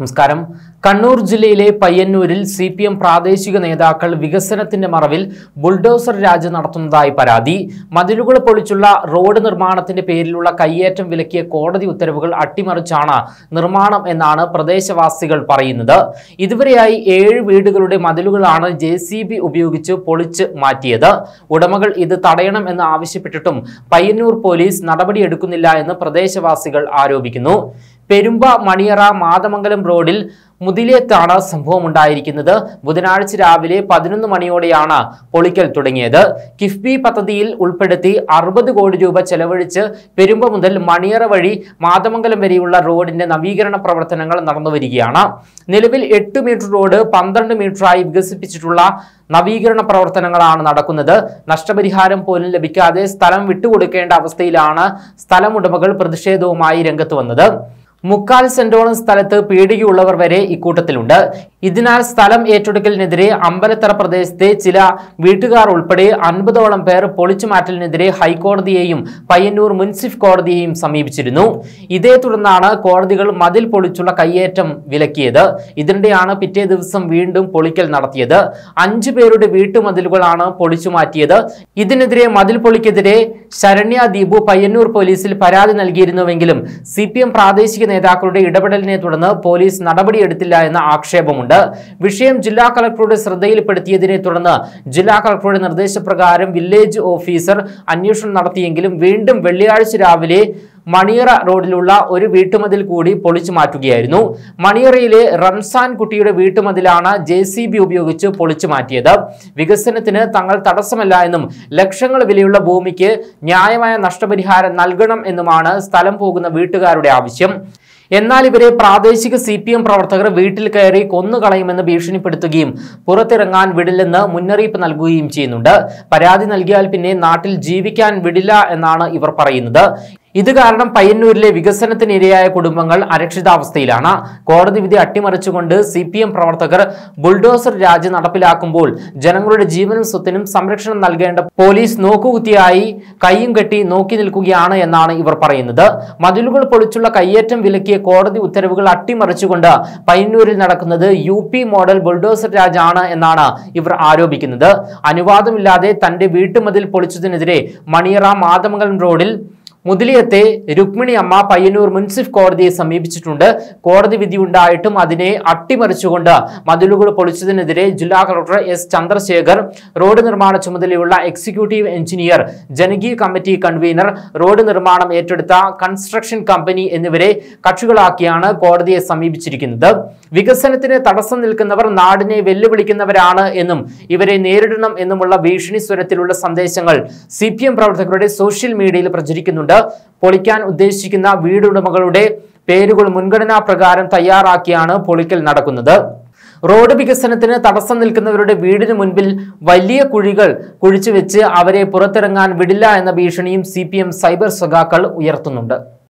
നമസ്കാരം കണ്ണൂർ ജില്ലയിലെ പയ്യന്നൂരിൽ സി പി എം പ്രാദേശിക നേതാക്കൾ വികസനത്തിന്റെ മറവിൽ ബുൾഡോസർ രാജ് നടത്തുന്നതായി പരാതി മതിലുകൾ പൊളിച്ചുള്ള റോഡ് നിർമ്മാണത്തിന്റെ പേരിലുള്ള കയ്യേറ്റം വിലക്കിയ കോടതി ഉത്തരവുകൾ അട്ടിമറിച്ചാണ് നിർമ്മാണം എന്നാണ് പ്രദേശവാസികൾ പറയുന്നത് ഇതുവരെയായി ഏഴ് വീടുകളുടെ മതിലുകളാണ് ജെ ഉപയോഗിച്ച് പൊളിച്ച് മാറ്റിയത് ഉടമകൾ ഇത് തടയണം എന്ന് ആവശ്യപ്പെട്ടിട്ടും പയ്യന്നൂർ പോലീസ് നടപടിയെടുക്കുന്നില്ല എന്ന് പ്രദേശവാസികൾ ആരോപിക്കുന്നു പെരുമ്പ മണിയറ മാതമംഗലം റോഡിൽ മുതിലേത്താണ് സംഭവം ഉണ്ടായിരിക്കുന്നത് ബുധനാഴ്ച രാവിലെ പതിനൊന്ന് മണിയോടെയാണ് പൊളിക്കൽ തുടങ്ങിയത് കിഫ്ബി പദ്ധതിയിൽ ഉൾപ്പെടുത്തി അറുപത് കോടി രൂപ ചെലവഴിച്ച് പെരുമ്പ മുതൽ മണിയറ വഴി മാതമംഗലം വരെയുള്ള റോഡിന്റെ നവീകരണ പ്രവർത്തനങ്ങൾ നടന്നുവരികയാണ് നിലവിൽ എട്ട് മീറ്റർ റോഡ് പന്ത്രണ്ട് മീറ്ററായി വികസിപ്പിച്ചിട്ടുള്ള നവീകരണ പ്രവർത്തനങ്ങളാണ് നടക്കുന്നത് നഷ്ടപരിഹാരം പോലും ലഭിക്കാതെ സ്ഥലം വിട്ടുകൊടുക്കേണ്ട അവസ്ഥയിലാണ് സ്ഥലമുടമകൾ പ്രതിഷേധവുമായി രംഗത്ത് വന്നത് മുക്കാൽ സെന്റോളം സ്ഥലത്ത് പീടികയുള്ളവർ വരെ ഇക്കൂട്ടത്തിലുണ്ട് ഇതിനാൽ സ്ഥലം ഏറ്റെടുക്കലിനെതിരെ അമ്പലത്തറ പ്രദേശത്തെ ചില വീട്ടുകാർ ഉൾപ്പെടെ അൻപതോളം പേർ പൊളിച്ചു മാറ്റലിനെതിരെ ഹൈക്കോടതിയെയും പയ്യന്നൂർ മുൻസിഫ് കോടതിയെയും സമീപിച്ചിരുന്നു ഇതേ തുടർന്നാണ് കോടതികൾ മതിൽ പൊളിച്ചുള്ള കയ്യേറ്റം വിലക്കിയത് ഇതിനിടെയാണ് പിറ്റേ ദിവസം വീണ്ടും പൊളിക്കൽ നടത്തിയത് അഞ്ചു പേരുടെ വീട്ടുമതിലുകളാണ് പൊളിച്ചു മാറ്റിയത് ഇതിനെതിരെ മതിൽ പൊളിക്കെതിരെ ശരണ്യ ദീപു പയ്യന്നൂർ പോലീസിൽ പരാതി നൽകിയിരുന്നുവെങ്കിലും സി പ്രാദേശിക നേതാക്കളുടെ ഇടപെടലിനെ തുടർന്ന് പോലീസ് നടപടിയെടുത്തില്ല എന്ന ആക്ഷേപമുണ്ട് വിഷയം ജില്ലാ കളക്ടറുടെ ശ്രദ്ധയിൽപ്പെടുത്തിയതിനെ തുടർന്ന് ജില്ലാ കളക്ടറുടെ നിർദ്ദേശപ്രകാരം വില്ലേജ് ഓഫീസർ അന്വേഷണം നടത്തിയെങ്കിലും വീണ്ടും വെള്ളിയാഴ്ച രാവിലെ മണിയറ റോഡിലുള്ള ഒരു വീട്ടുമതിൽ കൂടി പൊളിച്ചു മാറ്റുകയായിരുന്നു മണിയറയിലെ റംസാൻ കുട്ടിയുടെ വീട്ടുമതിലാണ് ജെ സി ബി ഉപയോഗിച്ച് പൊളിച്ചു മാറ്റിയത് വികസനത്തിന് തങ്ങൾ തടസ്സമല്ല എന്നും ലക്ഷങ്ങൾ വിലയുള്ള ഭൂമിക്ക് ന്യായമായ നഷ്ടപരിഹാരം നൽകണം എന്നുമാണ് സ്ഥലം പോകുന്ന വീട്ടുകാരുടെ ആവശ്യം എന്നാൽ ഇവരെ പ്രാദേശിക സി പി എം പ്രവർത്തകർ വീട്ടിൽ കയറി കൊന്നുകളയുമെന്ന് ഭീഷണിപ്പെടുത്തുകയും പുറത്തിറങ്ങാൻ വിടില്ലെന്ന് മുന്നറിയിപ്പ് നൽകുകയും ചെയ്യുന്നുണ്ട് പരാതി നൽകിയാൽ പിന്നെ നാട്ടിൽ ജീവിക്കാൻ വിടില്ല എന്നാണ് ഇവർ പറയുന്നത് ഇത് കാരണം പയ്യന്നൂരിലെ വികസനത്തിന് ഇരയായ കുടുംബങ്ങൾ അരക്ഷിതാവസ്ഥയിലാണ് കോടതി വിധി അട്ടിമറിച്ചുകൊണ്ട് സി പി എം പ്രവർത്തകർ ബുൾഡോസർ രാജ് നടപ്പിലാക്കുമ്പോൾ ജനങ്ങളുടെ ജീവനും സ്വത്തിനും സംരക്ഷണം നൽകേണ്ട പോലീസ് നോക്കുകുത്തിയായി കൈയും കെട്ടി നോക്കി നിൽക്കുകയാണ് എന്നാണ് ഇവർ പറയുന്നത് മതിലുകൾ പൊളിച്ചുള്ള കയ്യേറ്റം വിലക്കിയ കോടതി ഉത്തരവുകൾ അട്ടിമറിച്ചുകൊണ്ട് പയ്യന്നൂരിൽ നടക്കുന്നത് യു പി മോഡൽ ബുൾഡോസർ രാജാണ് എന്നാണ് ഇവർ ആരോപിക്കുന്നത് അനുവാദമില്ലാതെ തന്റെ വീട്ടുമതിൽ പൊളിച്ചതിനെതിരെ മണിയറ മാതമംഗലം റോഡിൽ മുതിലിയത്തെ രുക്മിണി അമ്മ പയ്യന്നൂർ മുൻസിഫ് കോടതിയെ സമീപിച്ചിട്ടുണ്ട് കോടതി വിധി ഉണ്ടായിട്ടും അതിനെ അട്ടിമറിച്ചുകൊണ്ട് മതിലുകൾ പൊളിച്ചതിനെതിരെ ജില്ലാ കളക്ടർ എസ് ചന്ദ്രശേഖർ റോഡ് നിർമ്മാണ ചുമതലയുള്ള എക്സിക്യൂട്ടീവ് എഞ്ചിനീയർ ജനകീയ കമ്മിറ്റി കൺവീനർ റോഡ് നിർമ്മാണം ഏറ്റെടുത്ത കൺസ്ട്രക്ഷൻ കമ്പനി എന്നിവരെ കക്ഷികളാക്കിയാണ് കോടതിയെ സമീപിച്ചിരിക്കുന്നത് വികസനത്തിന് തടസ്സം നിൽക്കുന്നവർ നാടിനെ വെല്ലുവിളിക്കുന്നവരാണ് എന്നും ഇവരെ നേരിടണം എന്നുമുള്ള ഭീഷണി സ്വരത്തിലുള്ള സന്ദേശങ്ങൾ സി പ്രവർത്തകരുടെ സോഷ്യൽ മീഡിയയിൽ പ്രചരിക്കുന്നുണ്ട് പൊളിക്കാൻ ഉദ്ദേശിക്കുന്ന വീടുടമകളുടെ പേരുകൾ മുൻഗണനാ പ്രകാരം തയ്യാറാക്കിയാണ് പൊളിക്കൽ നടക്കുന്നത് റോഡ് വികസനത്തിന് തടസ്സം നിൽക്കുന്നവരുടെ വീടിന് മുൻപിൽ വലിയ കുഴികൾ കുഴിച്ചു വെച്ച് അവരെ പുറത്തിറങ്ങാൻ വിടില്ല എന്ന ഭീഷണിയും സി സൈബർ സഖാക്കൾ ഉയർത്തുന്നുണ്ട്